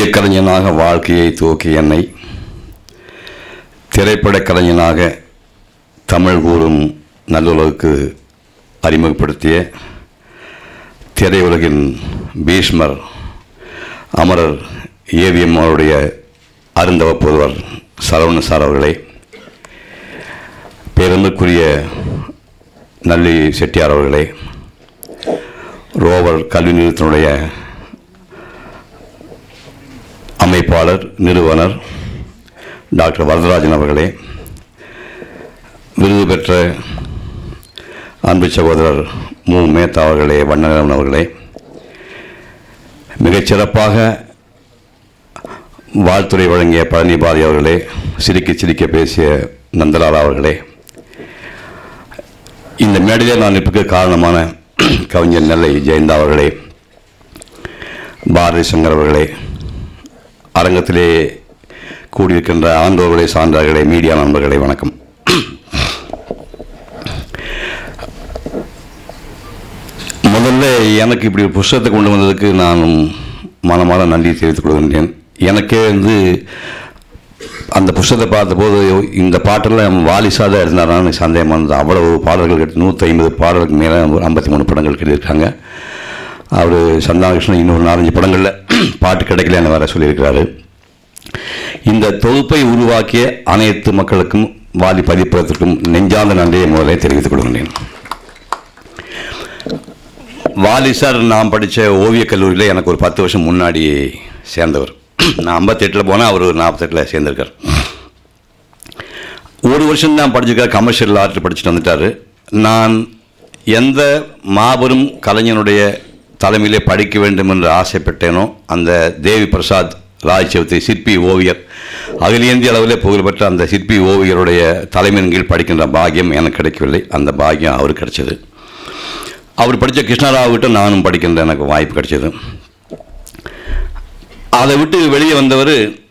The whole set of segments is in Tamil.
ஓவியக் வாழ்க்கையை துவக்கிய என்னை திரைப்படக் கலைஞனாக தமிழ் கூறும் நல்லுலகுக்கு அறிமுகப்படுத்திய திரையுலகின் பீஷ்மர் அமரர் ஏவிஎம் அவருடைய அருந்தவ புதல்வர் சரவணன் சார் அவர்களே பேருந்துக்குரிய நல்லி செட்டியார் அவர்களே ரோவர் கல்வி நிறுவனத்தினுடைய அமைப்பாளர் நிறுவனர் டாக்டர் வரதராஜன் அவர்களே விருது பெற்ற அன்பு சகோதரர் மு மேத்தா அவர்களே வண்ணநிலவன் அவர்களே மிகச் சிறப்பாக வாழ்த்துறை வழங்கிய பழனி பாரதி அவர்களே சிரிக்க சிரிக்க பேசிய நந்தலால் அவர்களே இந்த மேடையில் நான் நிற்பதற்கு காரணமான கவிஞர் நெல்லை ஜெயந்தா அவர்களே பாரதி சங்கர் அவர்களே அரங்கத்திலே கூடியிருக்கின்ற ஆண்டோர்களே சான்றார்களே மீடியா நண்பர்களே வணக்கம் முதல்ல எனக்கு இப்படி ஒரு புஸ்தகத்தை கொண்டு வந்ததுக்கு நான் மனமாற நன்றி தெரிவித்துக் கொள்கின்றேன் எனக்கே வந்து அந்த புஸ்தகத்தை பார்த்தபோது இந்த பாட்டெல்லாம் வாலிசா தான் இருந்தாரான்னு எனக்கு சந்தேகமாக இருந்தது அவ்வளவு பாடல்கள் கேட்டு நூற்றி ஐம்பது பாடலுக்கு மேலே ஒரு ஐம்பத்தி மூணு படங்கள் கேட்டிருக்காங்க அவர் சந்தானகிருஷ்ணன் இன்னொரு நாலஞ்சு படங்களில் பாட்டு கிடைக்கலன்னு வேற சொல்லியிருக்கிறாரு இந்த தொகுப்பை உருவாக்கிய அனைத்து மக்களுக்கும் வாலி பதிப்பகத்திற்கும் நெஞ்சார்ந்த நன்றியை முதலே தெரிவித்துக் கொள்கின்றேன் வாலி சார் நான் படித்த ஓவியக் கல்லூரியில் எனக்கு ஒரு பத்து வருஷம் முன்னாடி சேர்ந்தவர் நான் ஐம்பத்தெட்டில் போனால் அவர் ஒரு நாற்பத்தெட்டில் சேர்ந்திருக்கார் ஒரு வருஷம் தான் படிச்சிருக்கார் கமர்ஷியல் ஆர்ட் படிச்சுட்டு வந்துட்டார் நான் எந்த மாபெரும் கலைஞனுடைய தலைமையிலே படிக்க வேண்டும் என்று ஆசைப்பட்டேனோ அந்த தேவி பிரசாத் ராய் சௌத்ரி சிற்பி ஓவியர் அகில இந்திய அளவிலே புகழ்பெற்ற அந்த சிற்பி ஓவியருடைய தலைமையின் கீழ் படிக்கின்ற பாக்கியம் எனக்கு கிடைக்கவில்லை அந்த பாக்கியம் அவருக்கு கிடைச்சது அவர் படித்த கிருஷ்ணராவ்கிட்ட நானும் படிக்கின்ற எனக்கு வாய்ப்பு கிடைச்சது அதை விட்டு வெளியே வந்தவர்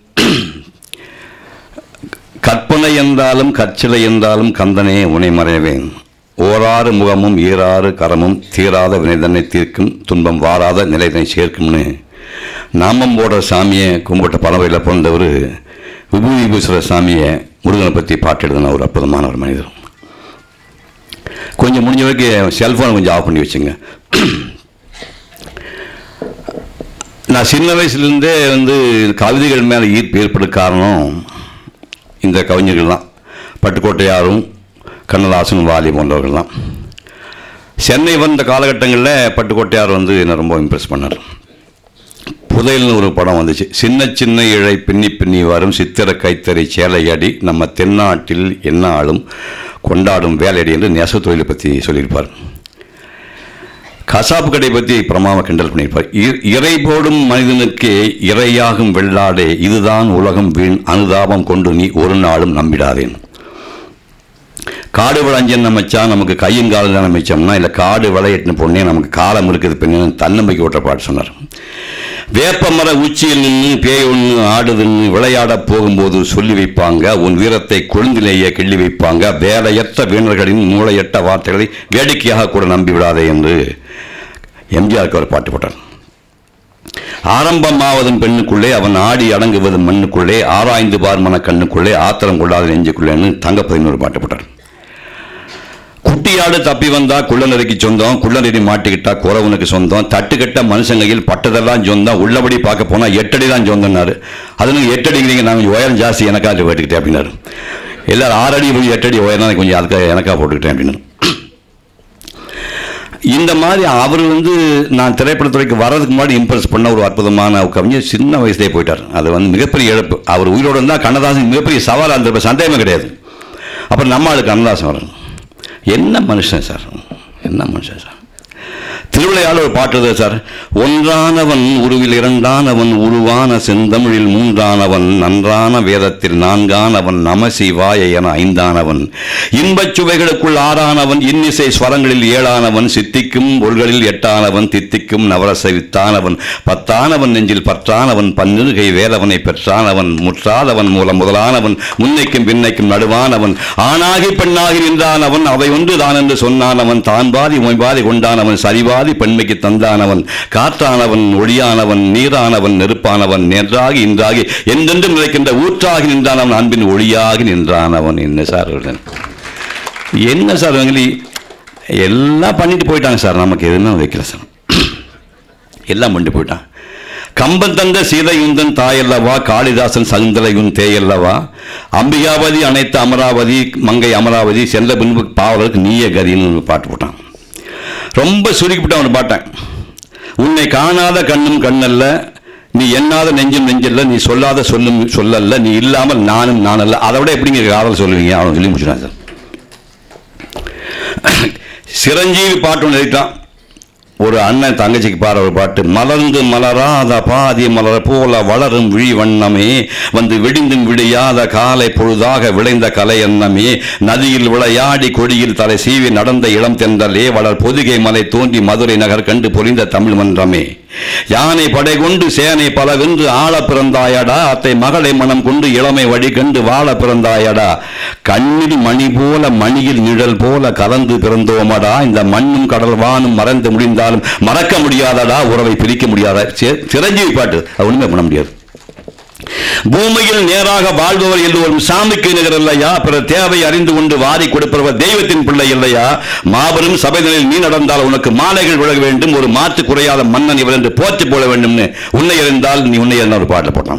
கற்பனை என்றாலும் கற்சிலை என்றாலும் கந்தனே உனை மறைவேன் ஓராறு முகமும் ஈராறு கரமும் தீராத வினைதனை தீர்க்கும் துன்பம் வாராத நிலைதனை சேர்க்கும்னு நாமம் போடுற சாமியை கும்பிட்ட பறவையில் பிறந்தவர் விபூதி பூசுகிற சாமியை முருகனை பற்றி பாட்டு எழுதின ஒரு அற்புதமான ஒரு மனிதர் கொஞ்சம் முடிஞ்ச வரைக்கும் செல்ஃபோனை கொஞ்சம் ஆஃப் பண்ணி வச்சுங்க நான் சின்ன வயசுலேருந்தே வந்து கவிதைகள் மேலே ஈர்ப்பு ஏற்பட காரணம் இந்த கவிஞர்கள் தான் பட்டுக்கோட்டையாரும் கண்ணதாசன் வாலி போன்றவர்கள் தான் சென்னை வந்த காலகட்டங்களில் பட்டுக்கோட்டையார் வந்து என்னை ரொம்ப இம்ப்ரெஸ் பண்ணார் புதையல்னு ஒரு படம் வந்துச்சு சின்ன சின்ன இழை பின்னி பின்னி வரும் சித்திர கைத்தறி சேலையடி நம்ம தென்னாட்டில் என்ன ஆளும் கொண்டாடும் வேலையடி என்று நெசவு தொழிலை பற்றி சொல்லியிருப்பார் கசாப்பு கடை பற்றி பிரமாவை கிண்டல் பண்ணியிருப்பார் இ- இறை போடும் மனிதனுக்கு இரையாகும் வெள்ளாடே இதுதான் உலகம் வீண் அனுதாபம் கொண்டு நீ ஒரு நாளும் நம்பிடாதேன் காடு விளைஞ்சன் அமைச்சா நமக்கு கையும் காலம் தான் அமைச்சோம்னா இல்லை காடு விளையட்டின பொண்ணே நமக்கு காலம் இருக்குது பெண்ணு தன்னம்பிக்கை ஓட்ட பாட்டு சொன்னார் வேப்பமர உச்சியில் நின்று பேய் ஒன்று ஆடுதுன்னு விளையாட போகும்போது சொல்லி வைப்பாங்க உன் வீரத்தை கொழுந்திலேயே கிள்ளி வைப்பாங்க வேலையற்ற வீணர்களின் மூளையற்ற வார்த்தைகளை வேடிக்கையாக கூட நம்பி விடாதே என்று எம்ஜிஆருக்கு ஒரு பாட்டு போட்டார் ஆரம்பமாவதும் பெண்ணுக்குள்ளே அவன் ஆடி அடங்குவதும் மண்ணுக்குள்ளே ஆராய்ந்து பார்மன கண்ணுக்குள்ளே ஆத்திரம் கொள்ளாத நெஞ்சுக்குள்ளேன்னு தங்கப்பதினு ஒரு பாட்டு போட்டார் குட்டியாடு தப்பி வந்தா குள்ளநரிக்கு சொந்தம் குள்ளநரி மாட்டிக்கிட்டா குறவனுக்கு சொந்தம் தட்டுக்கட்ட மனுஷங்கையில் பட்டதெல்லாம் சொந்தம் உள்ளபடி பார்க்க போனா எட்டடி தான் சொந்தம்னாரு அதுன்னு எட்டடிங்கிறீங்க நான் கொஞ்சம் உயரம் ஜாஸ்தி எனக்கா போட்டுக்கிட்டேன் அப்படின்னாரு எல்லாரும் ஆறடி போய் எட்டடி உயரம் கொஞ்சம் அதுக்காக எனக்கா போட்டுக்கிட்டேன் அப்படின்னு இந்த மாதிரி அவர் வந்து நான் திரைப்படத்துறைக்கு வர்றதுக்கு முன்னாடி இம்ப்ரெஸ் பண்ண ஒரு அற்புதமான ஒரு கவிஞர் சின்ன வயசுலேயே போயிட்டார் அது வந்து மிகப்பெரிய இழப்பு அவர் உயிரோடு இருந்தால் கண்ணதாசன் மிகப்பெரிய சவாலாக இருந்திருப்ப சந்தேகமே கிடையாது அப்புறம் நம்ம ஆளு கண்ணதாசன் வரணும் என்ன மனுஷன் சார் என்ன மனுஷன் சார் திருவிளையாட ஒரு பாட்டு இருக்குது சார் ஒன்றானவன் உருவில் இரண்டானவன் உருவான செந்தமிழில் மூன்றானவன் நன்றான வேதத்தில் நான்கானவன் நமசிவாய என ஐந்தானவன் இன்பச் சுவைகளுக்குள் ஆறானவன் இன்னிசை ஸ்வரங்களில் ஏழானவன் சித்திக்கும் பொருள்களில் எட்டானவன் தித்திக்கும் நவரச வித்தானவன் பத்தானவன் நெஞ்சில் பற்றானவன் பன்னிருகை வேலவனை பெற்றானவன் முற்றாதவன் மூலம் முதலானவன் முன்னைக்கும் பின்னைக்கும் நடுவானவன் ஆணாகி பெண்ணாகி நின்றானவன் அவை ஒன்று தான் என்று சொன்னானவன் தான் பாதி மொய் பாதி கொண்டானவன் சரிவாதி ஆதி பெண்மைக்கு தந்தானவன் காற்றானவன் ஒளியானவன் நீரானவன் நெருப்பானவன் நேன்றாகி இன்றாகி என்றென்றும் நிலைக்கின்ற ஊற்றாகி நின்றானவன் அன்பின் ஒளியாகி நின்றானவன் என்ன சார் இவர்கள்? என்ன சார் இவங்களி எல்லாம் பண்ணிட்டு போயிட்டாங்க சார் நமக்கு எதுவும் வைக்கல சார் எல்லாம் பண்ணிட்டு போயிட்டான் கம்பன் தந்த சீதையுந்தன் தாயல்லவா காளிதாசன் சகுந்தலையுன் தேயல்லவா அம்பிகாவதி அனைத்து அமராவதி மங்கை அமராவதி சென்ற பின்பு பாவலருக்கு நீய கதின்னு ஒரு பாட்டு போட்டான் ரொம்ப சுருக்கிவிட்டு அவனை பாட்டேன் உன்னை காணாத கண்ணும் கண்ணல்ல நீ எண்ணாத நெஞ்சும் நெஞ்சல்ல நீ சொல்லாத சொல்லும் சொல்லல்ல நீ இல்லாமல் நானும் நானல்ல அதை விட எப்படிங்க காதல் சொல்லுவீங்க அவன் சொல்லி முடிச்சுட்டான் சார் சிரஞ்சீவி பாட்டு ஒன்று எழுதிட்டான் ஒரு அண்ணன் தங்கச்சிக்கு பாடுற ஒரு பாட்டு மலர்ந்து மலராத பாதி மலர் போல வளரும் விழி வண்ணமே வந்து விடிந்தும் விடியாத காலை பொழுதாக விளைந்த கலை எண்ணமே நதியில் விளையாடி கொடியில் தலை சீவி நடந்த இளம் தென்றலே வளர் பொதிகை மலை தோன்றி மதுரை நகர் கண்டு பொழிந்த தமிழ் மன்றமே யானை படை கொண்டு சேனை பல வென்று ஆள பிறந்தாயடா அத்தை மகளை மனம் கொண்டு இளமை வழி கண்டு வாழ பிறந்தாயடா கண்ணில் மணி போல மணியில் நிழல் போல கலந்து பிறந்தோமடா இந்த மண்ணும் கடல் வானும் மறந்து முடிந்தாலும் மறக்க முடியாதடா உறவை பிரிக்க முடியாத சி- சிரஞ்சீவி பாட்டு அது ஒண்ணுமே பண்ண முடியாது பூமியில் நேராக வாழ்பவர் எல்லோரும் சாமிக்கு நிகர் இல்லையா பிற தேவை அறிந்து கொண்டு வாரி கொடுப்பவர் தெய்வத்தின் பிள்ளை இல்லையா மாபெரும் சபைகளில் நீ நடந்தால் உனக்கு மாலைகள் விழக வேண்டும் ஒரு மாற்று குறையாத மன்னன் இவர் என்று போற்றி போட வேண்டும்னு உன்னை அறிந்தால் நீ உன்னை அறிந்த ஒரு பாட்டில் போட்டான்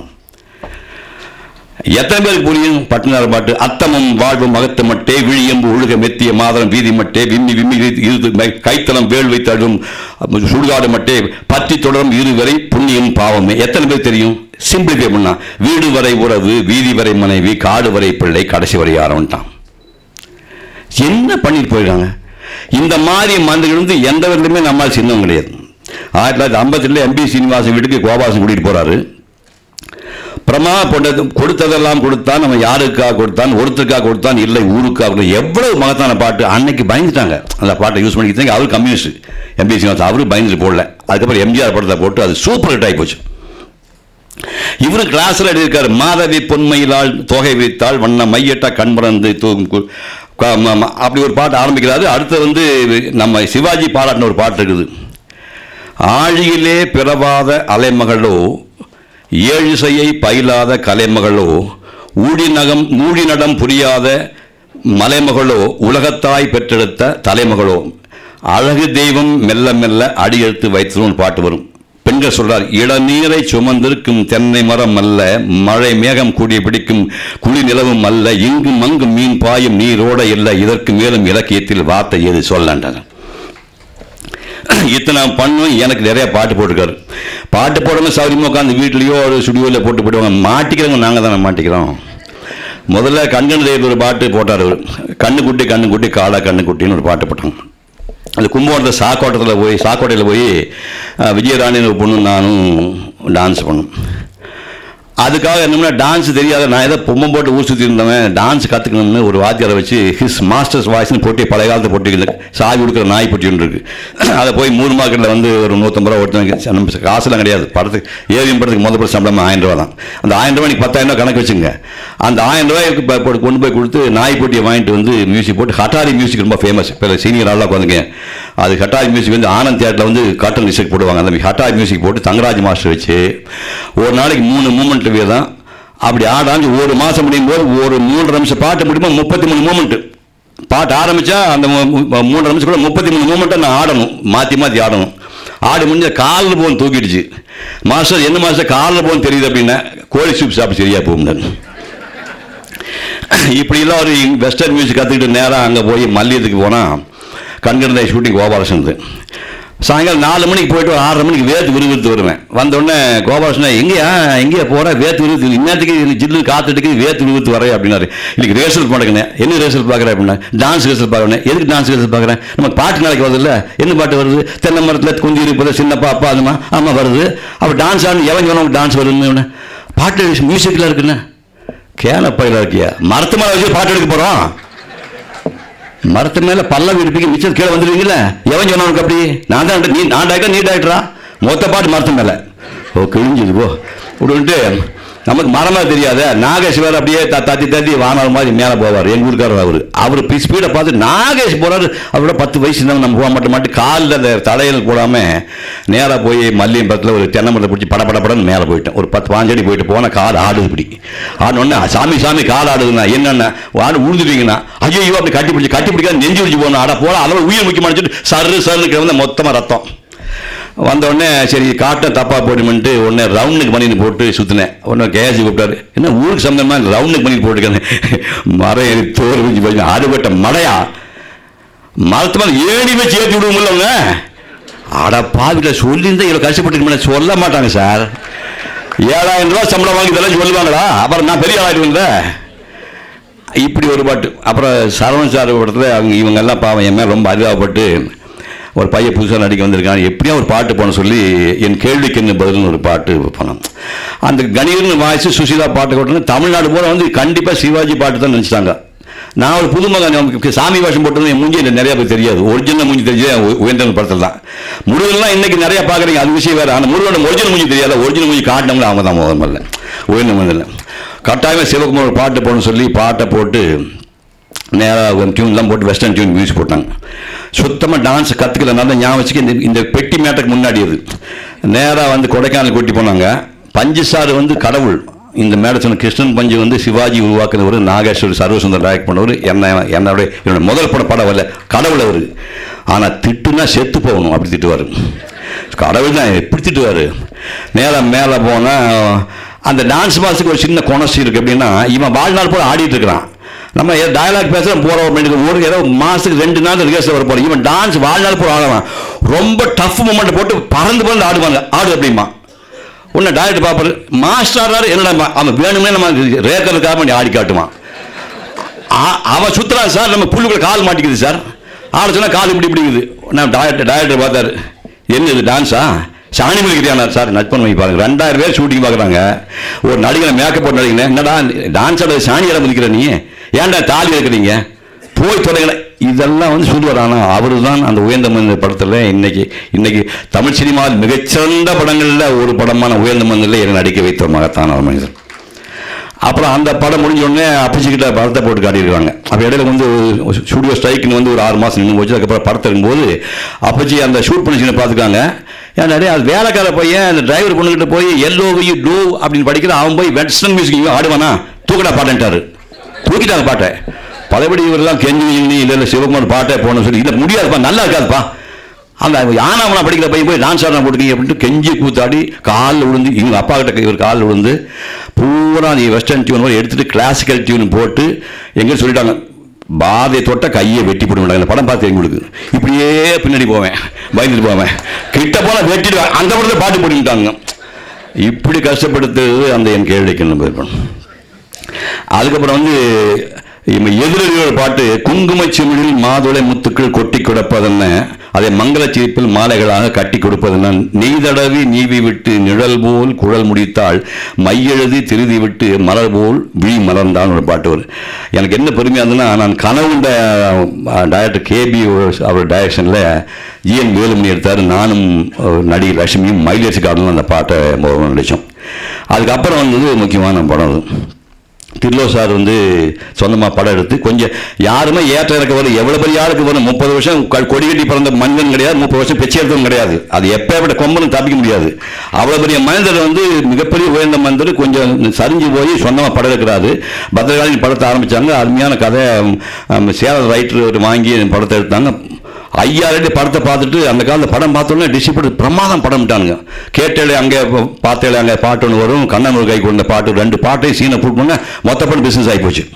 எத்தனை பேருக்கு புரியும் பட்டினார் பாட்டு அத்தமும் வாழ்வும் மகத்து மட்டே விழியம்பு ஒழுக மெத்திய மாதரம் வீதி மட்டே விம்மி விம்மி இரு- இரு மை- கைத்தலம் வேள் வைத்தழும் சுடுகாடு மட்டே பற்றி தொடரும் இருவரை புண்ணியம் பாவமே எத்தனை பேர் தெரியும் சிம்பிளிஃபை பண்ணா வீடு வரை உறவு வீதி வரை மனைவி காடு வரை பிள்ளை கடைசி வரை ஆரம்பிட்டான் என்ன பண்ணிட்டு போயிருக்காங்க இந்த மாதிரி மந்திரிகள் வந்து எந்த விதத்துலையுமே நம்மால் சின்னம் கிடையாது ஆயிரத்தி தொள்ளாயிரத்தி ஐம்பத்தெட்டுல எம்பி சீனிவாசன் வீட்டுக்கு கோபாசன் கூட்டிட்டு போறாரு பிரமா பொண்டது கொடுத்ததெல்லாம் கொடுத்தான் நம்ம யாருக்காக கொடுத்தான் ஒருத்தருக்காக கொடுத்தான் இல்லை ஊருக்காக கொடுத்தான். எவ்வளவு மகத்தான பாட்டு அன்னைக்கு பயந்துட்டாங்க அந்த பாட்டை யூஸ் பண்ணிக்கிட்டாங்க அவர் கம்யூனிஸ்ட் எம்பி சீனிவாசன் அவரு பயந்துட்டு போடல அதுக்கப்புறம் எம்ஜிஆர் படத்தை போட்டு அது சூப்பர் ஹிட் ஆகி போச்சு இவரு கிளாஸ்ல எழுதியிருக்காரு மாதவி பொன்மையிலாள் தொகை வைத்தாள் வண்ண மையட்ட கண்பறந்து தூங்கும் கு- க- ம- ம- அப்படி ஒரு பாட்டு ஆரம்பிக்கிறாரு அடுத்து வந்து நம்ம சிவாஜி பாராட்டின ஒரு பாட்டு இருக்குது ஆழியிலே பிறவாத அலைமகளோ ஏழிசையை பயிலாத கலைமகளோ ஊழிநகம் ஊழிநடம் புரியாத மலைமகளோ உலகத்தாய் பெற்றெடுத்த தலைமகளோ அழகு தெய்வம் மெல்ல மெல்ல அடியெடுத்து வைத்ததும் பாட்டு வரும் பெண்கள் சொல்றார் இளநீரை சுமந்திருக்கும் தென்னை மரம் அல்ல மழை மேகம் கூடிய பிடிக்கும் குளி நிலவும் அல்ல இங்கும் அங்கும் மீன் பாயும் நீரோட இல்லை இதற்கு மேலும் இலக்கியத்தில் வார்த்தை எது சொல்லண்டன இத்தனை பண்ணும் எனக்கு நிறைய பாட்டு போட்டிருக்காரு பாட்டு போடாம சௌரியமாக உட்காந்து வீட்லேயோ ஒரு ஸ்டுடியோவில் போட்டு போயிடுவாங்க மாட்டிக்கிறவங்க நாங்கள் தானே மாட்டிக்கிறோம் முதல்ல கண்கண் தேவர் ஒரு பாட்டு போட்டார் அவர் கண்ணு குட்டி கண்ணு குட்டி காடா கண்ணு குட்டின்னு ஒரு பாட்டு போட்டாங்க அது கும்பகோணத்தில் சாக்கோட்டத்தில் போய் சாக்கோட்டையில் போய் அஹ், விஜயராணின்னு ஒரு பொண்ணு நானும் டான்ஸ் பண்ணோம் அதுக்காக என்னன்னா டான்ஸ் தெரியாத நான் ஏதோ பொம்மை போட்டு ஊர் சுற்றி இருந்தவன் டான்ஸ் கற்றுக்கணும்னு ஒரு வாத்தியாரை வச்சு ஹிஸ் மாஸ்டர்ஸ் வாய்ஸ்னு போட்டி பழைய காலத்தை போட்டிருக்குது சாவி கொடுக்குற நாய் போட்டி ஒன்று இருக்கு அதை போய் மூணு மார்க்கெட்டில் வந்து ஒரு நூற்றம்பது ரூபா ஒருத்தனுக்கு நம்ம காசுலாம் கிடையாது படத்துக்கு ஏவிஎம் படத்துக்கு முதல் படம் சம்பளம் ஆயிரம் ரூபா தான் அந்த ஆயிரம் ரூபாய் பத்தாயிரம் ரூபாய் கணக்கு வச்சுங்க அந்த ஆயிரம் ரூபாய்க்கு இப்போ போட்டு கொண்டு போய் கொடுத்து நாய் போட்டியை வாங்கிட்டு வந்து மியூசிக் போட்டு ஹட்டாரி மியூசிக் ரொம்ப ஃபேமஸ் இப்போ சீனியர் ஆளாக உட்காந்துங்க அது ஹட்டாரி மியூசிக் வந்து ஆனந்த் தியேட்டரில் வந்து காட்டன் மியூசிக் போடுவாங்க அந்த ஹட்டாரி மியூசிக் போட்டு தங்கராஜ் மாஸ்டர் வச்சு ஒரு நாளைக்கு மூணு மூமெண்ட் தான் அப்படி ஆடாஞ்சு ஒரு மாதம் முடியும் போது ஒரு மூன்றரை நிமிஷம் பாட்டு முடியும்போது முப்பத்தி மூணு மூமெண்ட்டு பாட்டு ஆரம்பிச்சா அந்த மூ- மூ- மூன்றரை நிமிஷம் கூட முப்பத்தி மூணு மூமெண்ட்டை நான் ஆடணும் மாற்றி மாற்றி ஆடணும் ஆடி முடிஞ்ச காலில் போன் தூக்கிடுச்சு மாஸ்டர் என்ன மாஸ்டர் காலில் போன் தெரியுது அப்படின்னா கோழி சூப் சாப்பிட்டு சரியா போகும்னாரு இப்படிலாம் ஒரு வெஸ்டர்ன் மியூசிக் கற்றுக்கிட்டு நேராக அங்கே போய் மல்லியத்துக்கு போனால் கண்கண்ட ஷூட்டிங் கோபாலகிருஷ்ணன் சாயங்காலம் நாலு மணிக்கு போயிட்டு ஒரு ஆறரை மணிக்கு வேர்த்து விறுவிறுத்து வருவேன் வந்த உடனே கோபாலகிருஷ்ணன் எங்கேயா எங்கேயா போகிற வேர்த்து விறுவிறுத்து இன்னத்துக்கு ஜில்லு காத்துட்டுக்கு வேர்த்து விறுவிறுத்து வரேன் அப்படின்னாரு இன்னைக்கு ரேசல் பண்ணுறேன் என்ன ரேசல் பார்க்குறேன் அப்படின்னா டான்ஸ் ரேசல் பார்க்குறேன் எதுக்கு டான்ஸ் ரேசல் பார்க்குறேன் நமக்கு பாட்டு நாளைக்கு வருது இல்லை என்ன பாட்டு வருது தென்னை மரத்தில் குஞ்சு இருப்பது சின்னப்பா அப்பா அதுமா ஆமாம் வருது அப்போ டான்ஸ் ஆடு எவன் சொன்னவங்க டான்ஸ் வருதுன்னு பாட்டு மியூசிக்கில் இருக்குண்ணே கேன பயில இருக்கியா மரத்து மேல வச்சு பாட்டு எடுக்க போறோம் மரத்து மேல பல்லவி இருப்பீங்க மிச்சம் கீழே வந்துடுவீங்கல்ல எவன் சொன்னவனுக்கு அப்படி நான் தான் நீ நான் டாக்டர் நீ டாக்டரா மொத்த பாட்டு மரத்து மேல ஓ கிழிஞ்சது போ விடுன்ட்டு நமக்கு மரமா தெரியாத நாகேஷ் வேற அப்படியே த- தத்தி தத்தி வானல் மாதிரி மேலே போவார் எங்க ஊருக்காரர் அவர் அவர் ஸ்பீடை பார்த்து நாகேஷ் போறாரு அவரோட பத்து வயசு தான் நம்ம போக மாட்டோம் மாட்டு காலில் அந்த தலையில் போடாம நேராக போய் மல்லியம் பக்கத்தில் ஒரு தென்னை மரத்தை பிடிச்சி பட பட படன்னு மேலே போயிட்டேன் ஒரு பத்து பாஞ்சடி போயிட்டு போன கால் ஆடுது இப்படி ஆடணுன்னே சாமி சாமி கால் ஆடுதுண்ணா என்னென்ன ஆடு உழுதுட்டீங்கன்னா ஐயோ ஐயோ அப்படி கட்டி பிடிச்சி கட்டி பிடிக்காது நெஞ்சு பிடிச்சி போகணும் ஆட போல அளவு உயிர் முக்கியமான சொல்லிட்டு சரு சருன்னு கிடந்த மொத்தமாக ரத்தம் வந்த உடனே சரி காட்டை தப்பா போடுமென்ட்டு உடனே ரவுண்டுக்கு பண்ணிட்டு போட்டு சுற்றினேன் உடனே கேசி கூப்பிட்டாரு என்ன ஊருக்கு சம்பந்தமா ரவுண்டுக்கு பண்ணிட்டு போட்டுருக்கேன் மரம் ஏறி தோறு வச்சு போய் ஆடுபட்ட மடையா மரத்து மேலே ஏணி வச்சு ஏற்றி விடுவோம்ல அவங்க அட பாவில சொல்லியிருந்தா இவ்வளோ கஷ்டப்பட்டு சொல்ல மாட்டாங்க சார் ஏழாயிரம் ரூபாய் சம்பளம் வாங்கி இதெல்லாம் சொல்லுவாங்களா அப்புறம் நான் பெரிய ஆளாயிடுவேன்ல இப்படி ஒரு பாட்டு அப்புறம் சரவணன் சார் படத்தில் அவங்க இவங்க எல்லாம் பாவம் என் மேலே ரொம்ப அறிவாப்பட்டு ஒரு பையன் புதுசாக நடிக்க வந்திருக்கான் எப்படியா ஒரு பாட்டு போன சொல்லி என் கேள்விக்கு என்ன பதில்னு ஒரு பாட்டு போனோம் அந்த கணீர்னு வாய்ஸ் சுசீலா பாட்டு கொட்டணும் தமிழ்நாடு பூரா வந்து கண்டிப்பாக சிவாஜி பாட்டு தான் நினச்சிட்டாங்க நான் ஒரு புதுமகன் நமக்கு சாமி வேஷம் போட்டது என் மூஞ்சி எனக்கு நிறைய பேர் தெரியாது ஒரிஜினல் மூஞ்சி தெரிஞ்சது உயர்ந்தவன் படத்தில் தான் முருகன்லாம் இன்னைக்கு நிறைய பார்க்குறீங்க அது விஷயம் வேறு ஆனால் முருகனோட ஒரிஜினல் மூஞ்சி தெரியாது ஒரிஜினல் மூஞ்சி காட்டினவங்க அவங்க தான் முதல் முதல்ல உயர்ந்த முதல்ல கட்டாயமாக சிவகுமார் ஒரு பாட்டு போடணும்னு சொல்லி பாட்டை போட்டு நேராக டியூன்லாம் போட்டு வெஸ்டர்ன் டியூன் மியூசிக் போட்டாங்க சுத்தமாக டான்ஸ் கற்றுக்கலனால ஞாபகம் வச்சுக்க இந்த இந்த பெட்டி மேட்டுக்கு முன்னாடி அது நேராக வந்து கொடைக்கானல் கூட்டி போனாங்க பஞ்சு சார் வந்து கடவுள் இந்த மேடை சொன்ன கிருஷ்ணன் பஞ்சு வந்து சிவாஜி உருவாக்குனவர் நாகேஸ்வர் சர்வசுந்தர் டைரக்ட் பண்ணவர் என்ன என்னுடைய என்னோட முதல் பட படம் வரல கடவுள் அவர் ஆனால் திட்டுனா செத்து போகணும் அப்படி திட்டுவார் கடவுள் தான் எப்படி திட்டுவார் நேராக மேலே போனால் அந்த டான்ஸ் மாஸுக்கு ஒரு சின்ன கொனசி இருக்குது எப்படின்னா இவன் வாழ்நாள் போல ஆடிட்டு இருக்கிறான் நம்ம ஏதோ டயலாக் பேசுகிறோம் போகிற ஒரு மணிக்கு ஒரு ஏதோ மாதத்துக்கு ரெண்டு நாள் ரிஹர்சல் வர போகிறோம் இவன் டான்ஸ் வாழ்நாள் போல ஆடுவான் ரொம்ப டஃப் மூமெண்ட் போட்டு பறந்து பறந்து ஆடுவாங்க ஆடு அப்படிமா உன்னை டாக்டர் பார்ப்பாரு மாஸ்டர் என்னடா அவன் வேணுமே நம்ம ரேக்கருக்காக வேண்டி ஆடி காட்டுவான் ஆ- அவன் சுத்துறான் சார் நம்ம புல்லுக்குள்ள கால் மாட்டிக்குது சார் ஆட சொன்னா கால் இப்படி பிடிக்குது நான் டாக்டர் டாக்டர் பார்த்தாரு என்ன இது டான்ஸா சாணி மிதிக்கிறியானா சார் நட்பன் வை பாருங்க ரெண்டாயிரம் பேர் ஷூட்டிங் பார்க்குறாங்க ஒரு நடிகனை மேக்கப் போட்டு நடிகனை என்னடா டான்ஸ் ஆட சாணி இடம் மிதிக்கிற நீ ஏன்டா தாலி இருக்கிறீங்க போய் தொடங்கல இதெல்லாம் வந்து சொல்லுவார் ஆனால் அவர் தான் அந்த உயர்ந்த மனித படத்தில் இன்னைக்கு இன்னைக்கு தமிழ் சினிமாவில் மிகச்சிறந்த படங்களில் ஒரு படமான உயர்ந்த மனிதனில் என்னை நடிக்க வைத்த மகத்தான ஒரு மனிதர் அப்புறம் அந்த படம் முடிஞ்ச உடனே அப்பச்சிக்கிட்ட படத்தை போட்டு காட்டியிருக்காங்க அப்போ இடையில வந்து ஸ்டுடியோ ஸ்ட்ரைக்குன்னு வந்து ஒரு ஆறு மாதம் நின்று போச்சு அதுக்கப்புறம் படத்தை இருக்கும்போது அப்பச்சி அந்த ஷூட் பண்ணி பார்த்துக்காங்க ஏன் நிறைய அது வேலைக்கார பையன் அந்த டிரைவர் பொண்ணுகிட்ட போய் எல்லோ வி டூ அப்படின்னு படிக்கிற அவன் போய் வெஸ்டர்ன் மியூசிக் ஆடுவானா தூக்கடா பாட்டேன்ட்டாரு தூக்கிட்டாங்க பாட்டை பழையபடி இவரெல்லாம் கெஞ்சி கிஞ்சி இல்லை இல்லை சிவகுமார் பாட்டை போகணும்னு சொல்லி இல்லை முடியாதுப்பா நல்லா இருக்காதுப்பா அந்த ஆனாமனா படிக்கிற பையன் போய் டான்ஸ் ஆடினா போட்டுக்கீங்க அப்படின்ட்டு கெஞ்சி கூத்தாடி காலில் விழுந்து இவங்க அப்பா கிட்ட இவர் காலில் விழுந்து பூரா நீ வெஸ்டர்ன் டியூன் மாதிரி எடுத்துட்டு கிளாசிக்கல் டியூன் போட்டு எங்கே சொல்லிட்டாங்க பாதை தொட்ட கையை வெட்டி போட மாட்டாங்க இந்த படம் பார்த்து எங்களுக்கு இப்படியே பின்னாடி போவேன் பயந்துட்டு போவேன் கிட்ட போல வெட்டிடுவேன் அந்த படத்தில் பாட்டு போட்டுக்கிட்டாங்க இப்படி கஷ்டப்படுத்துறது அந்த என் கேள்விக்கு நம்ம இருக்கணும் அதுக்கப்புறம் வந்து இவன் எதிரொலியோட பாட்டு குங்குமச் செமிழில் மாதுளை முத்துக்கள் கொட்டி கொடுப்பதென்ன அதை மங்களச் சிரிப்பில் மாலைகளாக கட்டி கொடுப்பதென்ன நெய்தடவி நீவி விட்டு நிழல் போல் குழல் முடித்தாள் மையெழுதி திருதி விட்டு மலர் போல் விழி மலர்ந்தான் ஒரு பாட்டு வரும் எனக்கு என்ன பெருமையாக இருந்ததுன்னா நான் கனவுண்ட டைரக்டர் கேபி அவர் டைரக்ஷனில் ஜிஎன் வேலுமணி எடுத்தார் நானும் அஹ், நடிகை லட்சுமியும் மைலேஜ் கார்டனும் அந்த பாட்டை முதல்ல நடித்தோம் அதுக்கப்புறம் வந்தது முக்கியமான படம் அது தில்லோ சார் வந்து சொந்தமாக படம் எடுத்து கொஞ்சம் யாருமே ஏற்ற இறக்க வரும் எவ்வளோ பெரிய ஆளுக்கு வரும் முப்பது வருஷம் க- கொடி கட்டி பிறந்த மனிதன் கிடையாது முப்பது வருஷம் பிச்சை எடுத்தவன் கிடையாது அது எப்பேற்பட்ட கொம்பனும் தப்பிக்க முடியாது அவ்வளோ பெரிய மனிதர் வந்து மிகப்பெரிய உயர்ந்த மனிதர் கொஞ்சம் சரிஞ்சு போய் சொந்தமாக படம் எடுக்கிறாரு பத்ரகாளி படத்தை ஆரம்பித்தாங்க அருமையான கதை ம், சேலம் ரைட்டர் வாங்கி படத்தை எடுத்தாங்க ஐயாயிரம் படத்தை பார்த்துட்டு அந்த காலத்தில் படம் பார்த்தோன்னே டிஸ்ட்ரிபியூட்டர் பிரமாதம் படம்ட்டானுங்க கேட்டேலே அங்கே பார்த்தேலே அங்கே பாட்டு ஒன்று வரும் கண்ணன் ஒரு கை கொண்ட பாட்டு ரெண்டு பாட்டையும் சீனை புட் பண்ண மொத்த படம் பிஸ்னஸ் ஆகி போச்சு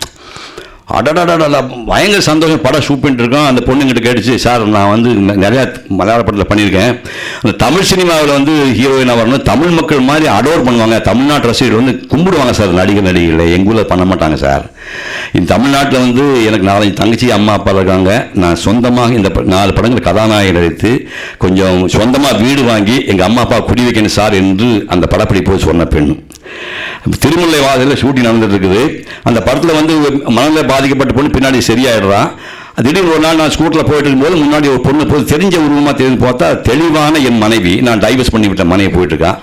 அடடடடா பயங்கர சந்தோஷம் படம் ஷூட் பண்ணிட்டு இருக்கோம் அந்த பொண்ணுங்கிட்ட கேட்டுச்சு சார் நான் வந்து ந- நிறையா மலையாள படத்தில் பண்ணியிருக்கேன் அந்த தமிழ் சினிமாவில் வந்து ஹீரோயினாக வரணும் தமிழ் மக்கள் மாதிரி அடோர் பண்ணுவாங்க தமிழ்நாட்டு ரசிகர்கள் வந்து கும்பிடுவாங்க சார் நடிகர் நடிகைகளை எங்கள் ஊரில் பண்ண மாட்டாங்க சார் இந்த தமிழ்நாட்டில் வந்து எனக்கு நாலஞ்சு தங்கச்சி அம்மா அப்பா இருக்காங்க நான் சொந்தமாக இந்த ப- நாலு படங்கள் கதாநாயகன் நடித்து கொஞ்சம் சொந்தமாக வீடு வாங்கி எங்கள் அம்மா அப்பா குடி வைக்கணும் சார் என்று அந்த படப்பிடிப்பு சொன்ன பெண் திருமுல்லை வாசலில் ஷூட்டிங் நடந்துட்டு இருக்குது அந்த படத்தில் வந்து மனதில் பாதிக்கப்பட்ட பொண்ணு பின்னாடி சரியாயிடுறான் திடீர்னு ஒரு நாள் நான் ஸ்கூட்டரில் போயிட்டு இருக்கும்போது முன்னாடி ஒரு பொண்ணு போது தெரிஞ்ச உருவமாக தெரிஞ்சு பார்த்தா தெளிவான என் மனைவி நான் டைவர்ஸ் பண்ணி விட்ட மனைவி போயிட்டு இருக்கான்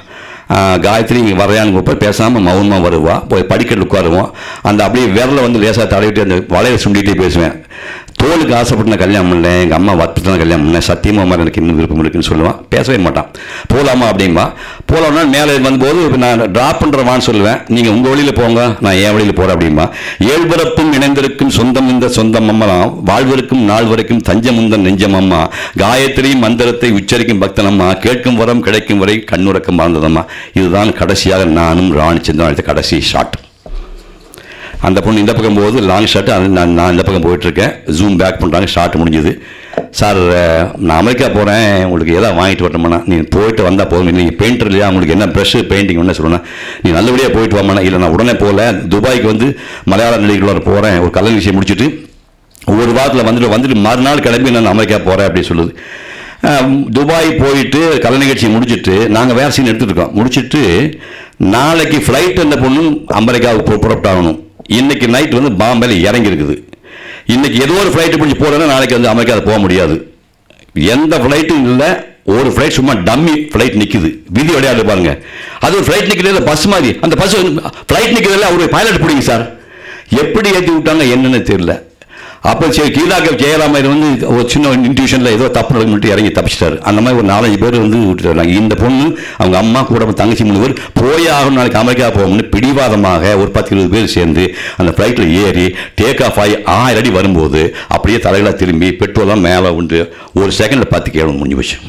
ஆஹ், காயத்ரி இங்கே வரையான்னு கூப்பிட்டு பேசாமல் மௌனமாக வருவா போய் படிக்கட்டு உட்காருவோம் அந்த அப்படியே விரலை வந்து லேசாக தடவிட்டு அந்த வளையலை சுண்டிகிட்டே பேசுவேன் தோலுக்கு ஆசைப்பட்டு நான் கல்யாணம் பண்ணேன் எங்கள் அம்மா வற்புறுத்தி தான் கல்யாணம் பண்ணேன் சத்தியமாக மாதிரி எனக்கு இன்னும் விருப்பம் இருக்குன்னு சொல்லுவான் பேசவே மாட்டான் போகலாமா அப்படிம்பா போகலாம்னா மேலே வந்தபோது இப்ப நான் ட்ராப் பண்ணுறவான்னு சொல்லுவேன் நீங்கள் உங்கள் வழியில் போங்க நான் என் வழியில் போகிறேன் அப்படிம்பா ஏழ்பிறப்பும் இணைந்திருக்கும் சொந்தம் இந்த சொந்தம் அம்மா வாழ்வருக்கும் நாள் வரைக்கும் தஞ்சம் உந்த நெஞ்சம் அம்மா காயத்ரி மந்திரத்தை உச்சரிக்கும் பக்தன் அம்மா கேட்கும் வரம் கிடைக்கும் வரை கண்ணுறக்கம் மறந்ததம்மா இதுதான் கடைசியாக நானும் ராணி சந்திரன் எடுத்த கடைசி ஷாட் அந்த பொண்ணு இந்த பக்கம் போகுது லாங் ஷாட் அது நான் நான் இந்த பக்கம் போயிட்டுருக்கேன் ஜூம் பேக் பண்ணுறாங்க ஷாட் முடிஞ்சுது சார் அஹ், நான் அமெரிக்கா போகிறேன் உங்களுக்கு எதாவது வாங்கிட்டு வரணுமாண்ணா நீ போயிட்டு வந்தால் போதும் நீங்கள் பெயிண்டர் இல்லையா உங்களுக்கு என்ன ப்ரெஷ்ஷு பெயிண்டிங் என்ன சொல்லணும் நீ நல்லபடியாக போயிட்டு வாமாண்ணா இல்லை நான் உடனே போகல துபாய்க்கு வந்து மலையாள நடிகளோட போகிறேன் ஒரு கல்யாண விஷயம் முடிச்சுட்டு ஒரு வாரத்தில் வந்துட்டு வந்துட்டு மறுநாள் கிளம்பி நான் அமெரிக்கா போகிறேன் அப்படி சொல்லுது அஹ், துபாய் போயிட்டு கலை நிகழ்ச்சி முடிச்சுட்டு நாங்கள் வேறு சீன் எடுத்துட்டு இருக்கோம் முடிச்சுட்டு நாளைக்கு ஃப்ளைட் அந்த பொண்ணு அமெரிக்காவுக்கு பு- புறப்பட்டாகணும் இன்னைக்கு நைட் வந்து பாம்பேல இறங்கி இருக்குது இன்னைக்கு ஏதோ ஒரு ஃப்ளைட்டு பிடிச்சி போகிறேன்னா நாளைக்கு வந்து அமெரிக்காவில் போக முடியாது எந்த ஃப்ளைட்டும் இல்லை ஒரு ஃப்ளைட் சும்மா டம்மி ஃப்ளைட் நிற்குது விதி விளையாடு பாருங்க அது ஒரு ஃப்ளைட் நிற்கிறது பஸ் மாதிரி அந்த பஸ் ஃப்ளைட் நிற்கிறதுல அவர் பைலட் பிடிங்க சார் எப்படி ஏற்றி விட்டாங்க என்னன்னு தெரியல அப்போ சரி கீழாக்க ஜெயராமர் வந்து ஒரு சின்ன இன்ட்யூஷனில் ஏதோ தப்பு நடந்துட்டு இறங்கி தப்பிச்சிட்டாரு அந்த மாதிரி ஒரு நாலஞ்சு பேர் வந்து விட்டுட்டாங்க இந்த பொண்ணு அவங்க அம்மா கூட தங்கச்சி மூணு பேர் போயே ஆகணும் நாளைக்கு அமெரிக்கா போகணும்னு பிடிவாதமாக ஒரு பத்து இருபது பேர் சேர்ந்து அந்த ஃப்ளைட்டில் ஏறி டேக் ஆஃப் ஆகி ஆயிரம் அடி வரும்போது அப்படியே தலைகளாக திரும்பி பெட்ரோலாம் மேலே உண்டு ஒரு செகண்டில் பத்து கேவலம் முடிஞ்சு போச்சு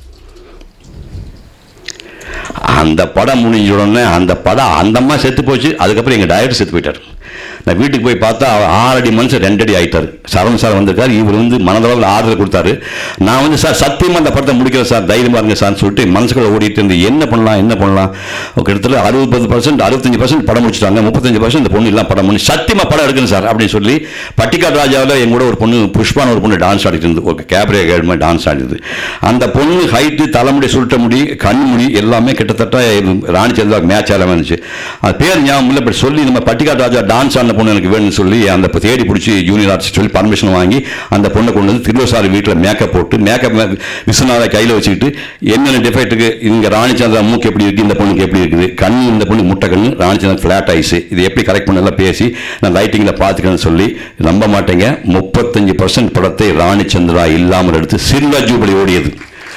அந்த படம் முடிஞ்ச உடனே அந்த படம் அந்த அம்மா செத்து போச்சு அதுக்கப்புறம் எங்கள் டைரக்டர் செத்து போயிட்டார் நான் வீட்டுக்கு போய் பார்த்தா அவர் ஆறடி மனுஷன் ரெண்டடி ஆயிட்டார் சரவணன் சார் வந்திருக்கார் இவர் வந்து மனதளவில் ஆறுதல் கொடுத்தாரு நான் வந்து சார் சத்தியமாக அந்த படத்தை முடிக்கிறேன் சார் தைரியமாக இருங்க சார்னு சொல்லிட்டு மனசுக்குள்ள ஓடிட்டு இருந்து என்ன பண்ணலாம் என்ன பண்ணலாம் கிட்டத்தட்ட அறுபது பர்சன்ட் அறுபத்தஞ்சு பர்சன்ட் படம் முடிச்சிட்டாங்க முப்பத்தஞ்சு பர்சன்ட் இந்த பொண்ணு எல்லாம் படம் பண்ணி சத்தியமாக படம் எடுக்கணும் சார் அப்படின்னு சொல்லி பட்டிக்காட் ராஜாவில் எங்க கூட ஒரு பொண்ணு புஷ்பான ஒரு பொண்ணு டான்ஸ் ஆடிட்டு இருந்து ஒரு கேப்ரே கேட் மாதிரி டான்ஸ் ஆடிது அந்த பொண்ணு ஹைட்டு தலைமுடி சுருட்ட முடி கண் முடி எல்லாமே கிட்டத்தட்ட ராணி சந்திராவுக்கு மேட்ச் ஆகாம இருந்துச்சு அது பேர் ஞாபகம் இல்லை பட் சொல்லி நம்ம பட்டிக்காட் ராஜா டான்ஸ் ஆடின பொண்ணு எனக்கு வேணும்னு சொல்லி அந்த பொ- தேடி பிடிச்சி ஜூனியர் ஆர்டிஸ்ட் சொல்லி பர்மிஷன் வாங்கி அந்த பொண்ணை கொண்டு வந்து திருவசாரி வீட்டில் மேக்கப் போட்டு மேக்கப் விஸ்வநாத கையில் வச்சுக்கிட்டு என்னென்ன டிஃபெக்ட்டுக்கு இங்கே ராணிச்சந்திரா மூக்கு எப்படி இருக்குது இந்த பொண்ணுக்கு எப்படி இருக்குது கண் இந்த பொண்ணு முட்டை கண்ணு ராணிச்சந்திரன் ஃப்ளாட் ஐஸ் இது எப்படி கரெக்ட் பண்ணலாம் பேசி நான் லைட்டிங்கில் பார்த்துக்கன்னு சொல்லி நம்ப மாட்டேங்க முப்பத்தஞ்சு பர்சன்ட் படத்தை ராணிச்சந்திரா இல்லாமல் எடுத்து சில்வர் ஜூபிலி ஓடியது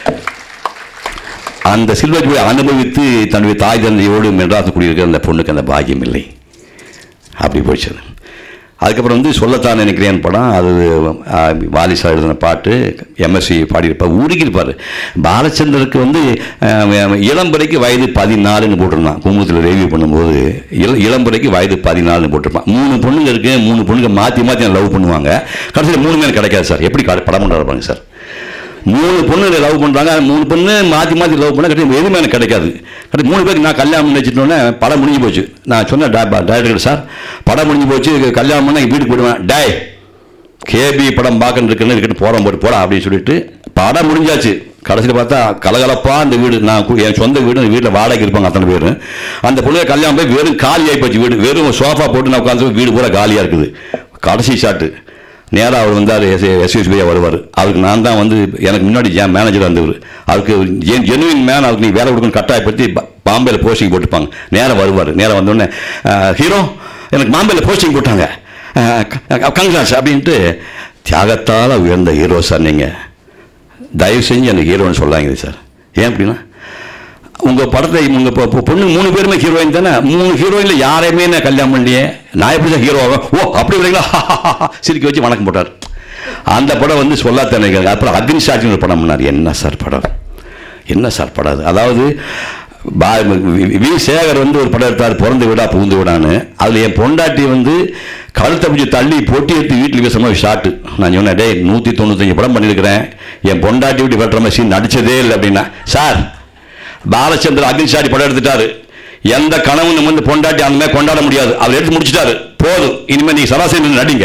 அந்த சில்வர் ஜூபிலி அனுபவித்து தன்னுடைய தாய் தந்தையோடு மெட்ராஸ் குடியிருக்கிற அந்த பொண்ணுக்கு அந்த பாக்கியம் இல்லை அப்படி போச்சு அது. அதுக்கப்புறம் வந்து சொல்லத்தான் நினைக்கிறேன் படம் அது ஆ, வாலிசா எழுதின பாட்டு எம்எஸ்சி பாடியிருப்பார் உருகியிருப்பார் பாலச்சந்தருக்கு வந்து ஆ, இளம்பரைக்கு வயது பதினாலுன்னு போட்டிருந்தான் குங்குமத்தில் ரிவ்யூ பண்ணும்போது இள இளம்பரைக்கு வயது பதினாலுன்னு போட்டிருப்பான் மூணு பொண்ணுங்க இருக்கு மூணு பொண்ணுங்க மாற்றி மாற்றி லவ் பண்ணுவாங்க கடைசியில் மூணு பேர் கிடைக்காது சார் எப்படி கட- படம் பண்ணுறாரு பாருங்க சார் மூணு பொண்ணு லவ் பண்ணுறாங்க மூணு பொண்ணு மாற்றி மாற்றி லவ் பண்ணால் கடைசி எதுவுமே எனக்கு கிடைக்காது கடைசி மூணு பேருக்கு நான் கல்யாணம் பண்ணி வச்சுட்டோன்னே படம் முடிஞ்சு போச்சு நான் சொன்னேன் டேரக்டர் சார் படம் முடிஞ்சு போச்சு கல்யாணம் பண்ணால் வீட்டுக்கு போயிடுவேன் டேய் கேபி படம் பார்க்கணும் இருக்குன்னு இருக்கட்டும் போகிறோம் போட்டு போடா அப்படின்னு சொல்லிட்டு படம் முடிஞ்சாச்சு கடைசியில் பார்த்தா கலகலப்பா அந்த வீடு நான் கு- என் சொந்த வீடு அந்த வீட்டில் வாடகைக்கு இருப்பாங்க அத்தனை பேர் அந்த பொண்ணு கல்யாணம் போய் வெறும் காலி ஆகி போச்சு வீடு வெறும் சோஃபா போட்டு நான் உட்காந்து வீடு பூரா காலியாக இருக்குது கடைசி ஷாட்டு நேராக அவர் வந்தார் எஸ் எஸ்எஸ்பியாக வருவார் அவருக்கு நான் தான் வந்து எனக்கு முன்னாடி என் மேனேஜர் வந்தவர் அவருக்கு ஜெனுவின் மேன் அவருக்கு நீ வேலை கொடுக்கணும் கட்டாயப்படுத்தி பா- பாம்பேல போஸ்டிங் போட்டுப்பாங்க நேராக வருவார் நேராக வந்தோடனே ஹீரோ எனக்கு பாம்பேல போஸ்டிங் போட்டாங்க கங்க்ராஸ் அப்படின்ட்டு தியாகத்தால் உயர்ந்த ஹீரோ சார் நீங்கள் தயவு செஞ்சு எனக்கு ஹீரோன்னு சொல்லாங்க சார் ஏன் அப்படின்னா உங்கள் படத்தை உங்கள் பொ- பொ- பொண்ணு மூணு பேருமே ஹீரோயின் தானே மூணு ஹீரோயினில் யாரையுமே நான் கல்யாணம் பண்ணலையே நான் எப்படி தான் ஹீரோ ஆவேன் ஓ அப்படி இல்லைங்களா சிரிக்க வச்சு வணக்கம் போட்டார் அந்த படம் வந்து சொல்லாத்தானே அப்புறம் அக்னி சாட்சின்னு ஒரு படம் பண்ணார் என்ன சார் படம் என்ன சார் படம் அது அதாவது பா- வி- வி சேகர் வந்து ஒரு படம் எடுத்தார் பிறந்து விடா புகுந்து விடான்னு அதில் என் பொண்டாட்டி வந்து கழுத்தை பிடிச்சி தள்ளி பொட்டி எடுத்து வீட்டில் பேசுகிற மாதிரி ஷாட்டு நான் சொன்னேன் டேய் நூற்றி தொண்ணூத்தஞ்சு படம் பண்ணியிருக்கிறேன் என் பொண்டாட்டி விட்டு வெட்டுற மாதிரி சீன் நடிச்சதே இல்லை அப்படின்னா சார் பாலச்சந்திர அக்னிசாரி படம் எடுத்துட்டாரு எந்த கனவும் வந்து பொண்டாட்டி அந்த மாதிரி கொண்டாட முடியாது அவர் எடுத்து முடிச்சிட்டாரு போதும் இனிமேல் நீ சராசரி நின்னு நடிங்க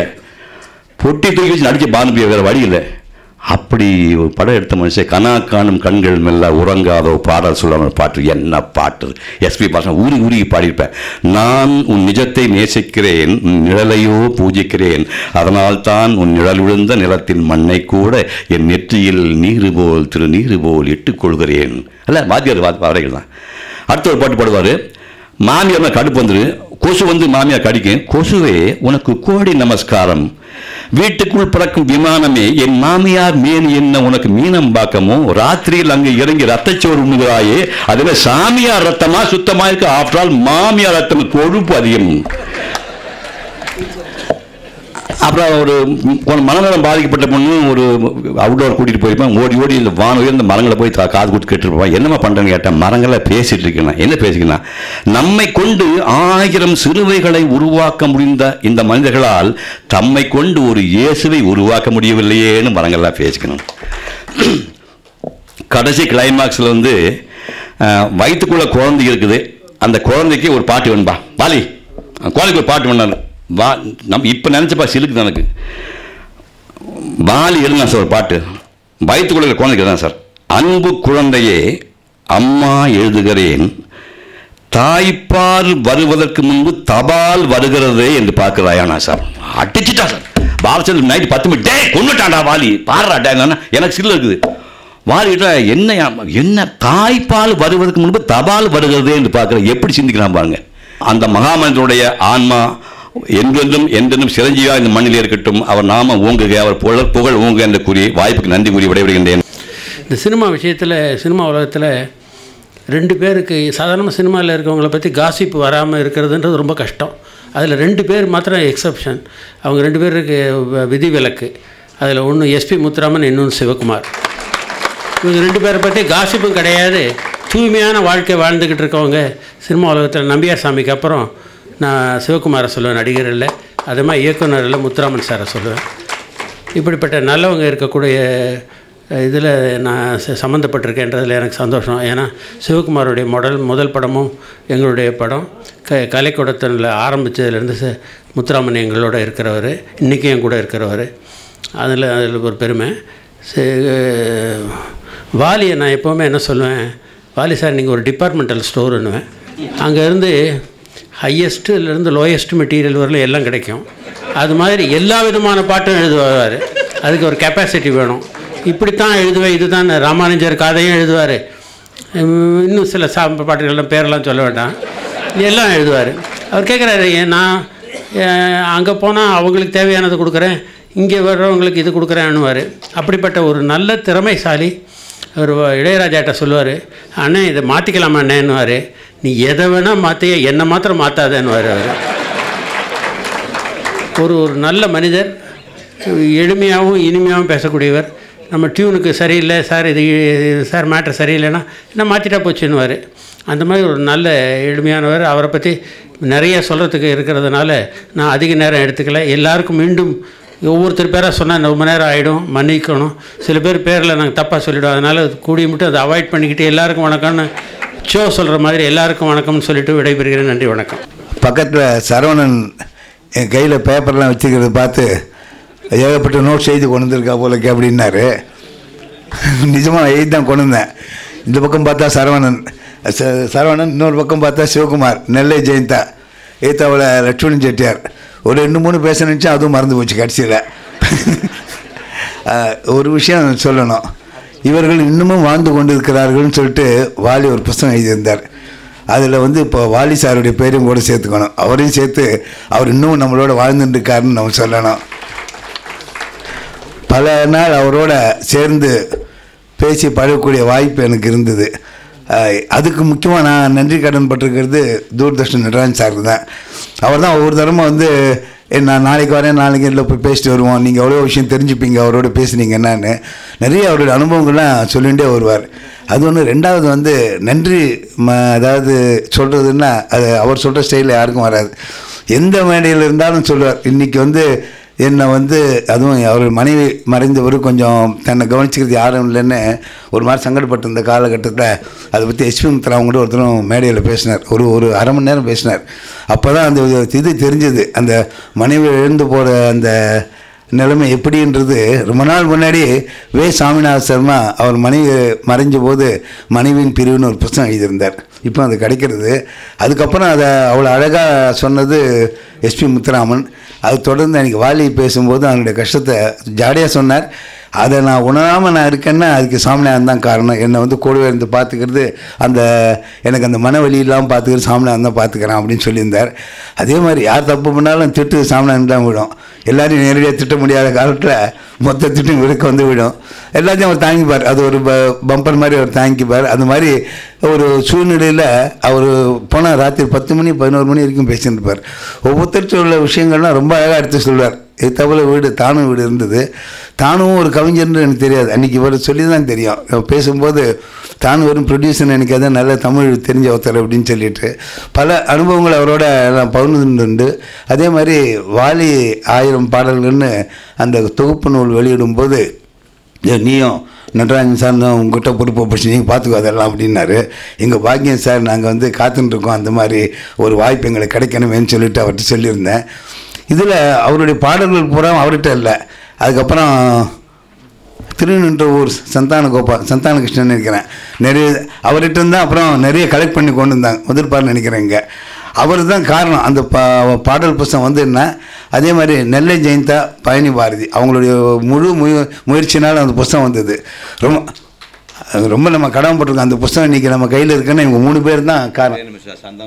பொட்டி தூக்கி வச்சு நடிக்க பானுபிய வேற வழி இல்லை அப்படி ஒரு படம் எடுத்த மனுஷன் கனா காணும் கண்கள் மெல்ல உறங்காதோ பாடல் சொல்லாமல் பாட்டு என்ன பாட்டு எஸ்பி பாஷன் ஊறி ஊறி பாடியிருப்பேன் நான் உன் நிஜத்தை நேசிக்கிறேன் உன் நிழலையோ பூஜிக்கிறேன் அதனால்தான் உன் நிழல் விழுந்த நிலத்தின் மண்ணை கூட என் நெற்றியில் நீரு போல் திரு நீரு போல் இட்டுக் கொள்கிறேன் அல்ல வாத்தியார் வா- வரைகள் தான் அடுத்த ஒரு பாட்டு பாடுவார் மாமியார் கடுப்பு வந்துரு கொசு வந்து மாமியார் கடிக்கும் கொசுவே உனக்கு கோடி நமஸ்காரம் வீட்டுக்குள் பறக்கும் விமானமே என் மாமியார் மேன் என்ன உனக்கு மீனம் பாக்கமோ ராத்திரியில் அங்கு இறங்கி ரத்தச்சோறு உண்ணுகிறாயே அதுவே சாமியார் ரத்தமா சுத்தமா இருக்கு ஆஃப்டர் ஆல் மாமியார் ரத்தம் கொழுப்பு அதிகம் அப்புறம் ஒரு ஒரு மனநலம் பாதிக்கப்பட்ட பொண்ணு ஒரு அவுட்டோர் கூட்டிகிட்டு போயிருப்பேன் ஓடி ஓடி இந்த வான உயர்ந்த மரங்களை போய் கா- காது கொடுத்து கேட்டுருப்பேன் என்னம்மா பண்ணுறேன்னு கேட்டேன் மரங்களை பேசிட்டு இருக்கேன் என்ன பேசிக்கலாம் நம்மை கொண்டு ஆயிரம் சிறுவைகளை உருவாக்க முடிந்த இந்த மனிதர்களால் தம்மை கொண்டு ஒரு இயேசுவை உருவாக்க முடியவில்லையேன்னு மரங்கள்லாம் பேசிக்கணும் கடைசி கிளைமாக்ஸில் வந்து அஹ், வயித்துக்குள்ள குழந்தை இருக்குது அந்த குழந்தைக்கு ஒரு பாட்டு வேணும்பா வாலி அந்த குழந்தைக்கு ஒரு பாட்டு வேணாரு வா நம்ம இப்போ நினச்சப்பா சிலுக்கு எனக்கு வாலி எழுதினா சார் ஒரு பாட்டு வயிற்றுக்குள்ள இருக்கிற குழந்தைக்கு தான் சார் அன்பு குழந்தையே அம்மா எழுதுகிறேன் தாய்ப்பால் வருவதற்கு முன்பு தபால் வருகிறதே என்று பார்க்கிறாயானா சார் அடிச்சுட்டா சார் பாலச்சந்திரன் நைட்டு பத்து மணி டே கொண்டுட்டான்டா வாலி பாடுறா டே எனக்கு சில்லு இருக்குது வாலிட்ட என்ன என்ன தாய்ப்பால் வருவதற்கு முன்பு தபால் வருகிறதே என்று பார்க்குற எப்படி சிந்திக்கலாம் பாருங்க அந்த மகாமனிதனுடைய ஆன்மா என்றென்றும் என்றென்றும் சிரஞ்சீவா இந்த மண்ணில் இருக்கட்டும் அவர் நாம ஓங்குக அவர் புகழ் புகழ் ஓங்குக என்று கூறி வாய்ப்புக்கு நன்றி கூறி விடைபெறுகின்றேன் இந்த சினிமா விஷயத்தில் சினிமா உலகத்தில் ரெண்டு பேருக்கு சாதாரண சினிமாவில் இருக்கவங்கள பற்றி காசிப் வராமல் இருக்கிறதுன்றது ரொம்ப கஷ்டம் அதில் ரெண்டு பேர் மாத்திரம் எக்ஸப்ஷன் அவங்க ரெண்டு பேருக்கு வ- விதிவிலக்கு அதில் ஒன்று எஸ்பி முத்துராமன் இன்னொன்று சிவகுமார் இவங்க ரெண்டு பேரை பற்றி காசிப்பும் கிடையாது தூய்மையான வாழ்க்கை வாழ்ந்துக்கிட்டு இருக்கவங்க சினிமா உலகத்தில் நம்பியார் சாமிக்கு அப்புறம் நான் சிவகுமாரை சொல்லுவேன் நடிகர் இல்லை அதே மாதிரி இயக்குனர் இல்லை முத்துராமன் சாரை சொல்லுவேன் இப்படிப்பட்ட நல்லவங்க இருக்கக்கூடிய இதில் நான் ச- சம்மந்தப்பட்டிருக்கேன்றதில் எனக்கு சந்தோஷம் ஏன்னா சிவகுமாருடைய முதல் முதல் படமும் எங்களுடைய படம் க கலைக்கூடத்தில் ஆரம்பித்ததுலேருந்து ச முத்துராமன் எங்களோட இருக்கிறவர் இன்றைக்கும் என் கூட இருக்கிறவர் அதில் அதில் ஒரு பெருமை சே- வாலியை நான் எப்போவுமே என்ன சொல்லுவேன் வாலி சார் நீங்கள் ஒரு டிபார்ட்மெண்டல் ஸ்டோருன்னுவேன் அங்கேருந்து ஹையஸ்ட்டுலேருந்து லோயஸ்ட் மெட்டீரியல் வரலும் எல்லாம் கிடைக்கும் அது மாதிரி எல்லா விதமான பாட்டும் எழுதுவார் அதுக்கு ஒரு கெப்பாசிட்டி வேணும் இப்படித்தான் எழுதுவேன் இதுதான் ராமானுஜர் கதையும் எழுதுவார் இன்னும் சில சா பாட்டுகள்லாம் பேரெல்லாம் சொல்ல வேண்டாம் எல்லாம் எழுதுவார் அவர் கேட்குறாரு நான் அங்கே போனால் அவங்களுக்கு தேவையானது கொடுக்குறேன் இங்கே வர்றவங்களுக்கு இது கொடுக்குறேன்னுவார் அப்படிப்பட்ட ஒரு நல்ல திறமைசாலி அவர் இளையராஜாட்ட சொல்லுவார் அண்ணே இதை மாற்றிக்கலாமா அண்ணேன்னுவார் நீ எதை வேணால் மாற்றிய என்னை மாத்திரம் மாற்றாதேன்னுவார் அவர் ஒரு ஒரு நல்ல மனிதர் எளிமையாகவும் இனிமையாகவும் பேசக்கூடியவர் நம்ம டியூனுக்கு சரியில்லை சார் இது இது சார் மேட்ரு சரியில்லைன்னா என்ன மாற்றிட்டா போச்சுன்னுவார் அந்த மாதிரி ஒரு நல்ல எளிமையானவர் அவரை பற்றி நிறைய சொல்கிறதுக்கு இருக்கிறதுனால நான் அதிக நேரம் எடுத்துக்கல எல்லாருக்கும் மீண்டும் ஒவ்வொருத்தர் பேராக சொன்னால் ரொம்ப நேரம் ஆகிடும் மன்னிக்கணும் சில பேர் பேரில் நாங்கள் தப்பாக சொல்லிவிடுவோம் அதனால் கூடிய மட்டும் அதை அவாய்ட் பண்ணிக்கிட்டு எல்லாருக்கும் வணக்கம்னு ஷோ சொல்கிற மாதிரி எல்லாருக்கும் வணக்கம்னு சொல்லிட்டு விடைபெறுகிறேன் நன்றி வணக்கம் பக்கத்தில் சரவணன் என் கையில் பேப்பர்லாம் வச்சுக்கிறத பார்த்து ஏகப்பட்ட நோட்ஸ் எழுதி கொண்டு வந்திருக்கா போலக்கு அப்படின்னாரு நிஜமாக எழுதி தான் கொண்டு வந்தேன் இந்த பக்கம் பார்த்தா சரவணன் ச- சரவணன் இன்னொரு பக்கம் பார்த்தா சிவகுமார் நெல்லை ஜெயந்தா ஏத்தாவில் லட்சுமணன் செட்டியார் ஒரு ரெண்டு மூணு பேச நினச்சா அதுவும் மறந்து போச்சு கடைசியில் அஹ், ஒரு விஷயம் சொல்லணும் இவர்கள் இன்னமும் வாழ்ந்து கொண்டிருக்கிறார்கள்னு சொல்லிட்டு வாலி ஒரு புஸ்தகம் எழுதியிருந்தார் அதில் வந்து இப்போ வாலி சாருடைய பேரையும் கூட சேர்த்துக்கணும் அவரையும் சேர்த்து அவர் இன்னும் நம்மளோட வாழ்ந்துட்டு இருக்காருன்னு நம்ம சொல்லணும் பல நாள் அவரோட சேர்ந்து பேசி பழகக்கூடிய வாய்ப்பு எனக்கு இருந்தது அஹ், அதுக்கு முக்கியமாக நான் நன்றி கடன் பட்டிருக்கிறது தூர்தர்ஷன் நடராஜன் சார் தான் அவர் தான் ஒவ்வொரு தரமும் வந்து "ஏ, நான் நாளைக்கு வரேன் நாளைக்கு இல்லை போய் பேசிட்டு வருவோம் நீங்கள் எவ்வளோ விஷயம் தெரிஞ்சுப்பீங்க அவரோட பேசுனீங்க என்னன்னு நிறைய அவருடைய அனுபவங்கள்லாம் சொல்லிகிட்டே வருவார் அது ஒன்று ரெண்டாவது வந்து நன்றி ம அதாவது சொல்கிறதுன்னா அது அவர் சொல்கிற ஸ்டைலில் யாருக்கும் வராது எந்த மேடையில் இருந்தாலும் சொல்லுவார் இன்றைக்கி வந்து என்னை வந்து அதுவும் அவர் மனைவி மறைந்தவர் கொஞ்சம் தன்னை கவனிச்சுக்கிறது யாரும் இல்லைன்னு ஒரு மாதிரி சங்கடப்பட்டு இந்த காலகட்டத்தில் அதை பற்றி எஸ்பி முத்தரா அவங்க கூட ஒருத்தரும் மேடையில் பேசினார் ஒரு ஒரு அரை மணி நேரம் பேசினார் அப்போ தான் அந்த இது தெரிஞ்சது அந்த மனைவி எழுந்து போகிற அந்த நிலைமை எப்படின்றது ரொம்ப நாள் முன்னாடி வே சாமிநாத சர்மா அவர் மனைவி மறைஞ்ச போது மனைவியின் பிரிவுன்னு ஒரு புத்தகம் எழுதியிருந்தார் இப்போ அது கிடைக்கிறது அதுக்கப்புறம் அதை அவ்வளோ அழகாக சொன்னது எஸ்பி முத்துராமன் அது தொடர்ந்து அன்றைக்கி வாலி பேசும்போது அவனுடைய கஷ்டத்தை ஜாலியாக சொன்னார் அதை நான் உணராமல் நான் இருக்கேன்னா அதுக்கு சாமிநாதன் தான் காரணம் என்னை வந்து கூடவே இருந்து பார்த்துக்கிறது அந்த எனக்கு அந்த மனவலி இல்லாமல் பார்த்துக்கிறது சாமிநாதன் தான் பார்த்துக்கிறேன் அப்படின்னு சொல்லியிருந்தார் அதே மாதிரி யார் தப்பு பண்ணாலும் திட்டு சாமிநாதன் தான் விடும் எல்லாரையும் நேரடியாக திட்ட முடியாத காலத்தில் மொத்த திட்டம் இவருக்கு வந்து விடும் எல்லாத்தையும் அவர் தாங்கிப்பார் அது ஒரு ப பம்பர் மாதிரி அவர் தாங்கிப்பார் அந்த மாதிரி ஒரு சூழ்நிலையில் அவர் போனால் ராத்திரி பத்து மணி பதினோரு மணி வரைக்கும் பேசிட்டு இருப்பார் ஒவ்வொருத்தருக்கு உள்ள விஷயங்கள்லாம் ரொம்ப அழகாக எடுத்து சொல்வார் எத்தாப்புல வீடு தானும் வீடு இருந்தது தானும் ஒரு கவிஞர்னு எனக்கு தெரியாது அன்றைக்கி இவர் சொல்லி தான் தெரியும் அவர் பேசும்போது தானும் வெறும் ப்ரொடியூசர் எனக்கு அதான் நல்ல தமிழ் தெரிஞ்ச ஒருத்தர் அப்படின்னு சொல்லிட்டு பல அனுபவங்கள் அவரோட நான் பகிர்ந்துண்டு அதே மாதிரி வாலி ஆயிரம் பாடல்கள்னு அந்த தொகுப்பு நூல் வெளியிடும்போது "ஏய், நீயும் நடராஜன் சார் தான் உங்ககிட்ட பொறுப்பை பிடிச்சி நீங்கள் பார்த்துக்கோ அதெல்லாம் அப்படின்னாரு எங்கள் பாக்கியம் சார் நாங்கள் வந்து காத்துட்டு இருக்கோம் அந்த மாதிரி ஒரு வாய்ப்பு எங்களுக்கு கிடைக்கணுமேன்னு சொல்லிட்டு அவர்கிட்ட சொல்லியிருந்தேன் இதில் அவருடைய பாடல்கள் பூரா அவர்கிட்ட இல்லை அதுக்கப்புறம் திருநின்ற ஊர் சந்தான கோபால் சந்தான கிருஷ்ணன் நினைக்கிறேன் நிறைய அவர்கிட்ட இருந்தால் அப்புறம் நிறைய கலெக்ட் பண்ணி கொண்டு வந்தாங்க முதற்பார் நினைக்கிறேன் இங்கே அவர் தான் காரணம் அந்த பா பாடல் புஸ்தகம் வந்து என்ன அதே மாதிரி நெல்லை ஜெயந்தா பழனி பாரதி அவங்களுடைய முழு முய முயற்சினால் அந்த புஸ்தகம் வந்தது ரொம்ப அது ரொம்ப நம்ம கடமைப்பட்டிருக்கோம் அந்த புஸ்தகம் இன்றைக்கி நம்ம கையில் இருக்குன்னு இவங்க மூணு பேர் தான் காரணம்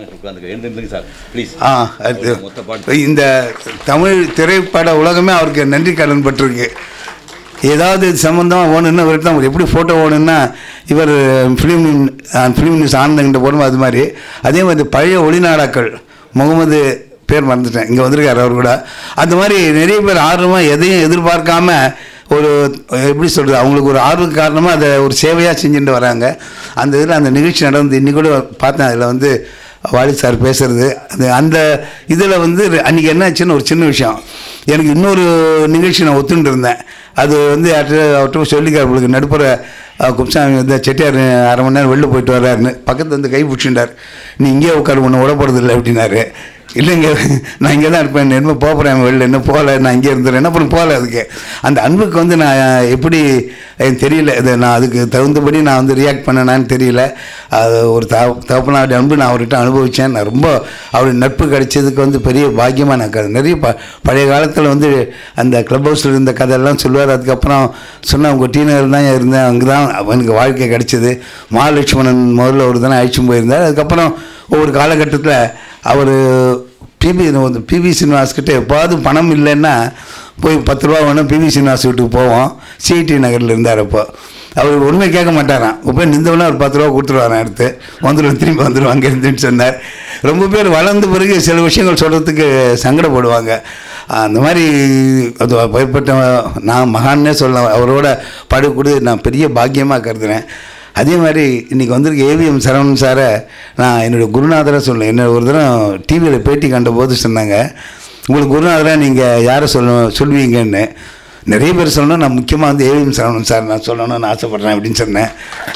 சார் ப்ளீஸ் ஆ அது மொத்த பாட்டு இந்த தமிழ் திரைப்பட உலகமே அவருக்கு நன்றி கடன் பட்டிருக்கு ஏதாவது சம்மந்தமாக ஓணுன்னா இவர்கிட்ட தான் எப்படி ஃபோட்டோ ஓணுன்னா இவர் ஃபிலிம் ஃபிலிம் நியூஸ் ஆனந்தங்கிட்ட போடும் அது மாதிரி அதே மாதிரி பழைய ஒளிநாடாக்கள் முகமது பேர் மறந்துட்டேன் இங்கே வந்திருக்காரு அவர் கூட அந்த மாதிரி நிறைய பேர் ஆர்வமாக எதையும் எதிர்பார்க்காம ஒரு எப்படி சொல்கிறது அவங்களுக்கு ஒரு ஆர்வ காரணமாக அதை ஒரு சேவையாக செஞ்சுட்டு வராங்க அந்த இதில் அந்த நிகழ்ச்சி நடந்து இன்னி கூட பார்த்தேன் அதில் வந்து வாலி சார் பேசுறது அது அந்த இதில் வந்து அன்றைக்கி என்னாச்சுன்னு ஒரு சின்ன விஷயம் எனக்கு இன்னொரு நிகழ்ச்சி நான் ஒத்துட்டு இருந்தேன் அது வந்து யார்கிட்ட அவர்கிட்ட சொல்லிக்கார் உங்களுக்கு நடுப்புற அஹ், குப்சாமி வந்து செட்டியார் அரை மணி நேரம் வெளில போயிட்டு வர்றாருன்னு பக்கத்தில் வந்து கை பிடிச்சிட்டார் நீ இங்கே உட்காரு ஒன்று விட போகிறதில்ல அப்படின்னாரு இல்லைங்க நான் இங்கே தான் இருப்பேன் என்ன போகிறேன் வெளில என்ன போகல நான் இங்கே இருந்துறேன் அப்புறம் போகல அதுக்கு அந்த அன்புக்கு வந்து நான் எப்படி எனக்கு தெரியல இது நான் அதுக்கு தகுந்தபடி நான் வந்து ரியாக்ட் பண்ணனான்னு தெரியல அது ஒரு த தகப்பனாவுடைய அன்பு நான் அவர்கிட்ட அனுபவித்தேன் நான் ரொம்ப அவருடைய நட்பு கிடைச்சதுக்கு வந்து பெரிய பாக்கியமாக நான் கருது நிறைய ப பழைய காலத்தில் வந்து அந்த க்ளப் ஹவுஸில் இருந்த கதையெல்லாம் சொல்லுவார் அதுக்கப்புறம் சொன்ன உங்கள் டீனர் தான் இருந்தேன் அங்கே தான் எனக்கு வாழ்க்கை கிடைச்சது மகாலட்சுமணன் முதல்ல ஒரு தானே அழிச்சும் போயிருந்தார் அதுக்கப்புறம் ஒவ்வொரு காலகட்டத்தில் அவர் பிபி வந்து பிவி சீனிவாஸ்கிட்ட எப்பாவது பணம் இல்லைன்னா போய் பத்து ரூபா வேணும் பிவி சீனிவாஸ் வீட்டுக்கு போவோம் சிஐடி நகரில் இருந்தார் அப்போ அவர் உண்மை கேட்க மாட்டாராம் இப்போ நின்றவனா ஒரு பத்து ரூபா கொடுத்துருவாரான் எடுத்து வந்துடுவேன் திரும்பி வந்துடுவோம் அங்கே இருந்துன்னு சொன்னார் ரொம்ப பேர் வளர்ந்த பிறகு சில விஷயங்கள் சொல்கிறதுக்கு சங்கடப்படுவாங்க அந்த மாதிரி அது பயப்பட்ட நான் மகான்னே சொல்லலாம் அவரோட படுக்கூட நான் பெரிய பாக்கியமாக கருதுறேன் அதே மாதிரி இன்றைக்கி வந்திருக்க ஏவிஎம் சரவணன் சாரை நான் என்னுடைய குருநாதரை சொல்லேன் என்ன ஒரு தரம் டிவியில் பேட்டி கண்டபோது சொன்னாங்க உங்களுக்கு குருநாதராக நீங்கள் யாரை சொல்ல சொல்வீங்கன்னு நிறைய பேர் சொல்லணும் நான் முக்கியமாக வந்து ஏவிஎம் சரவணன் சார் நான் சொல்லணும்னு ஆசைப்பட்றேன் அப்படின்னு சொன்னேன்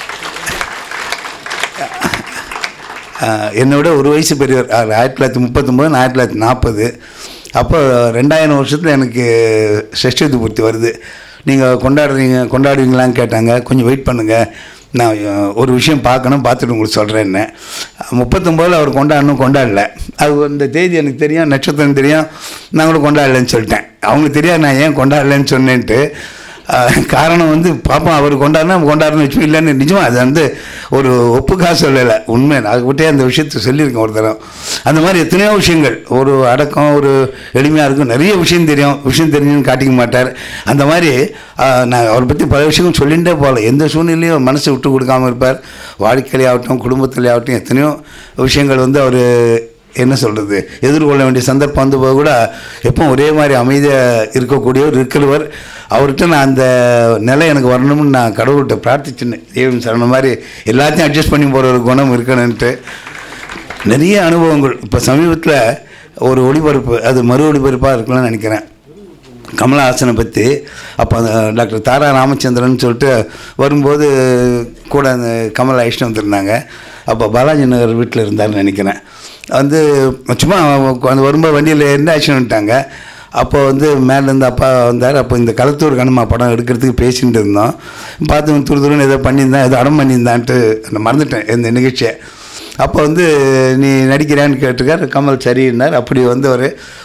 ஆஹ் என்னை விட ஒரு வயசு பெரியவர் அவர் ஆயிரத்தி தொள்ளாயிரத்தி முப்பத்தொம்போது ஆயிரத்தி தொள்ளாயிரத்தி நாற்பது அப்போ ரெண்டாயிரம் வருஷத்தில் எனக்கு சஷ்டி பூர்த்தி வருது நீங்கள் கொண்டாடுறீங்க கொண்டாடுவீங்களான்னு கேட்டாங்க கொஞ்சம் வெயிட் பண்ணுங்கள் நான் அஹ், ஒரு விஷயம் பார்க்கணும் பார்த்துட்டு உங்களுக்கு சொல்கிறேன்னு முப்பத்தொம்போதில் அவர் கொண்டாடணும் கொண்டாடல அது அந்த தேதி எனக்கு தெரியும் நட்சத்திரம் தெரியும் நான் கூட கொண்டாடலன்னு சொல்லிட்டேன் அவங்களுக்கு தெரியாது நான் ஏன் கொண்டாடலன்னு சொன்னேன்ட்டு ஆஹ், காரணம் வந்து பாப்போம் அவர் கொண்டாடினா கொண்டாடணும் வச்சு இல்லைன்னு நிஜமாக அது வந்து ஒரு ஒப்புக்காக சொல்லலை உண்மை நான் அதுக்கிட்டே அந்த விஷயத்தை சொல்லியிருக்கேன் ஒரு தரம் அந்த மாதிரி எத்தனையோ விஷயங்கள் ஒரு அடக்கம் ஒரு எளிமையாக இருக்கும் நிறைய விஷயம் தெரியும் விஷயம் தெரிஞ்சுன்னு காட்டிக்க மாட்டார் அந்த மாதிரி ஆஹ், நான் அவரை பற்றி பல விஷயங்கள் சொல்லிகிட்டே போகல எந்த சூழ்நிலையும் மனசை விட்டு கொடுக்காம இருப்பார் வாழ்க்கையிலே ஆகட்டும் குடும்பத்திலே ஆகட்டும் எத்தனையோ விஷயங்கள் வந்து அவர் என்ன சொல்கிறது எதிர்கொள்ள வேண்டிய சந்தர்ப்பம் வந்தபோது கூட எப்பவும் ஒரே மாதிரி அமைதியாக இருக்கக்கூடியவர் இருக்கிறவர் அவர்கிட்ட நான் அந்த நிலை எனக்கு வரணும்னு நான் கடவுள்கிட்ட பிரார்த்திச்சினேன் தேவன் சரண மாதிரி எல்லாத்தையும் அட்ஜஸ்ட் பண்ணி போகிற ஒரு குணம் இருக்கணுன்ட்டு நிறைய அனுபவங்கள் இப்போ சமீபத்தில் ஒரு ஒளிபரப்பு அது மறு ஒளிபரப்பாக இருக்கலாம்னு நினைக்கிறேன் கமலஹாசனை பற்றி அப்போ அந்த டாக்டர் தாரா ராமச்சந்திரன் சொல்லிட்டு வரும்போது கூட அந்த கமல் அழைச்சிட்டு வந்திருந்தாங்க அப்போ பாலாஜி நகர் வீட்டில் இருந்தாருன்னு நினைக்கிறேன் வந்து சும்மா அந்த வரும்போது வண்டியில் இருந்து அழைச்சிட்டு வந்துட்டாங்க அப்போ வந்து மேலேருந்து அப்பா வந்தார் அப்போ இந்த களத்தூர் கணுமா படம் எடுக்கிறதுக்கு பேசிகிட்டு இருந்தோம் பார்த்து துரு துருன்னு ஏதோ பண்ணியிருந்தேன் ஏதோ அடம் பண்ணியிருந்தான்ட்டு நான் மறந்துட்டேன் இந்த நிகழ்ச்சியை அப்போ வந்து நீ நடிக்கிறான்னு கேட்டிருக்கார் கமல் சரின்னார் அப்படி வந்து அவர்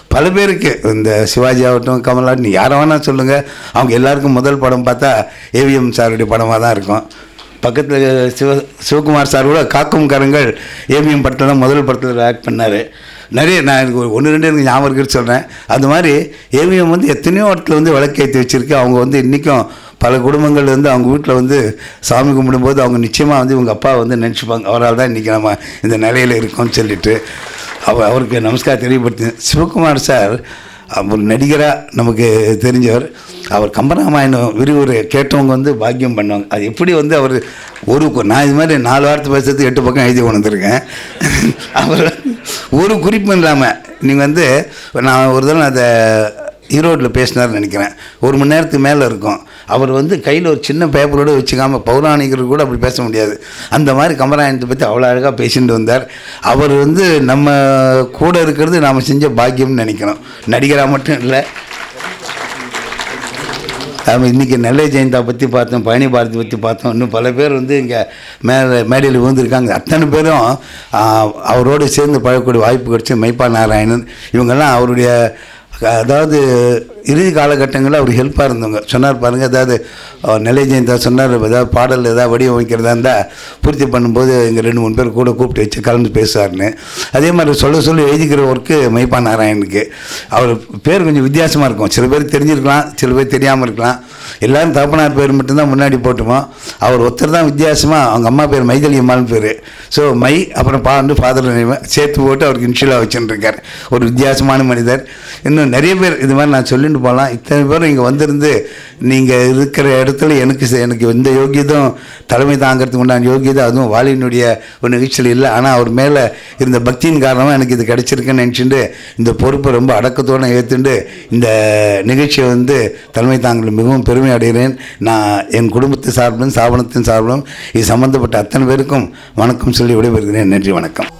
பல பேருக்கு இந்த சிவாஜி ஆகட்டும் கமலாட்டும் யாரை வேணால் சொல்லுங்கள் அவங்க எல்லாருக்கும் முதல் படம் பார்த்தா ஏவிஎம் சாருடைய படமாக தான் இருக்கும் பக்கத்தில் சிவ சிவகுமார் சார் கூட காக்கும் கரங்கள் ஏவிஎம் படத்தில் தான் முதல் படத்தில் ஆக்ட் பண்ணார் நிறைய நான் எனக்கு ஒரு ஒன்று ரெண்டு எனக்கு ஞாபகம் இருக்குன்னு சொல்கிறேன் அந்த மாதிரி ஏவிஎம் வந்து எத்தனையோ இடத்துல வந்து விளக்கேற்றி வச்சுருக்கு அவங்க வந்து இன்றைக்கும் பல குடும்பங்கள் வந்து அவங்க வீட்டில் வந்து சாமி கும்பிடும்போது அவங்க நிச்சயமாக வந்து இவங்க அப்பா வந்து நினச்சிப்பாங்க அவரால் தான் இன்றைக்கி நம்ம இந்த நிலையில் இருக்கோம்னு சொல்லிட்டு அவர் அவருக்கு நமஸ்காரம் தெரியப்படுத்தி சிவகுமார் சார் ஒரு நடிகராக நமக்கு தெரிஞ்சவர் அவர் கம்பராமாயணம் விரிவுரை கேட்டவங்க வந்து பாக்கியம் பண்ணுவாங்க அது எப்படி வந்து அவர் ஒரு கு- நான் இது மாதிரி நாலு வாரத்தை பேசுறது எட்டு பக்கம் எழுதி கொண்டு வந்திருக்கேன் அவர் ஒரு குறிப்பும் இல்லாமல் நீங்கள் வந்து நான் ஒரு தடவை அதை ஈரோட்டில் பேசினார்னு நினைக்கிறேன் ஒரு மணி நேரத்துக்கு மேலே இருக்கும் அவர் வந்து கையில் ஒரு சின்ன பேப்பரோடு வச்சுக்காம பௌராணிகர் கூட அப்படி பேச முடியாது அந்த மாதிரி கமராயணத்தை பற்றி அவ்வளோ அழகாக பேசிட்டு வந்தார் அவர் வந்து நம்ம கூட இருக்கிறது நாம் செஞ்ச பாக்கியம்னு நினைக்கிறோம் நடிகராக மட்டும் இல்லை நம்ம இன்றைக்கி நெல்லை ஜெயந்தா பற்றி பார்த்தோம் பழனி பாரதி பற்றி பார்த்தோம் இன்னும் பல பேர் வந்து இங்கே மேலே மேடையில் விழுந்திருக்காங்க அத்தனை பேரும் ஆ, அவரோடு சேர்ந்து பழகக்கூடிய வாய்ப்பு கிடச்சி மைப்பா நாராயணன் இவங்கெல்லாம் அவருடைய அதாவது இறுதி காலகட்டங்களில் அவர் ஹெல்ப்பாக இருந்தவங்க சொன்னார் பாருங்கள் அதாவது அவர் நெல்லை ஜெயந்தா சொன்னார் ஏதாவது பாடல் ஏதாவது வடிவமைக்கிறதா இருந்தால் பூர்த்தி பண்ணும்போது இங்கே ரெண்டு மூணு பேர் கூட கூப்பிட்டு வச்சு கலந்து பேசுவார்னு அதே மாதிரி சொல்ல சொல்லி எழுதிக்கிற ஒர்க்கு மைப்பா நாராயணனுக்கு அவர் பேர் கொஞ்சம் வித்தியாசமாக இருக்கும் சில பேர் தெரிஞ்சிருக்கலாம் சில பேர் தெரியாமல் இருக்கலாம் எல்லாரும் தகப்பனார் பேர் மட்டும்தான் முன்னாடி போட்டுமோ அவர் ஒருத்தர் தான் வித்தியாசமாக அவங்க அம்மா பேர் மைதலி அம்மான்னு பேர் ஸோ மை அப்புறம் பாண்டு ஃபாதர் சேர்த்து போட்டு அவருக்கு இன்ஷியலாக வச்சுருக்கார் ஒரு வித்தியாசமான மனிதர் இன்னும் நிறைய பேர் இது மாதிரி நான் சொல்லிட்டு போகலாம் இத்தனை பேரும் இங்கே வந்திருந்து நீங்கள் இருக்கிற இடத்துல எனக்கு செ- எனக்கு எந்த யோகியதும் தலைமை தாங்கிறதுக்கு உண்டான யோகியதை அதுவும் வாலியினுடைய ஒரு நிகழ்ச்சியில் இல்லை ஆனால் அவர் மேலே இருந்த பக்தியின் காரணமாக எனக்கு இது கிடைச்சிருக்குன்னு நினச்சிட்டு இந்த பொறுப்பை ரொம்ப அடக்கத்தோடு ஏற்றுண்டு இந்த நிகழ்ச்சியை வந்து தலைமை தாங்கள் மிகவும் பெருமை அடைகிறேன் நான் என் குடும்பத்து சார்பிலும் ஸ்தாபனத்தின் சார்பிலும் இது சம்பந்தப்பட்ட அத்தனை பேருக்கும் வணக்கம் சொல்லி விடைபெறுகிறேன் நன்றி வணக்கம்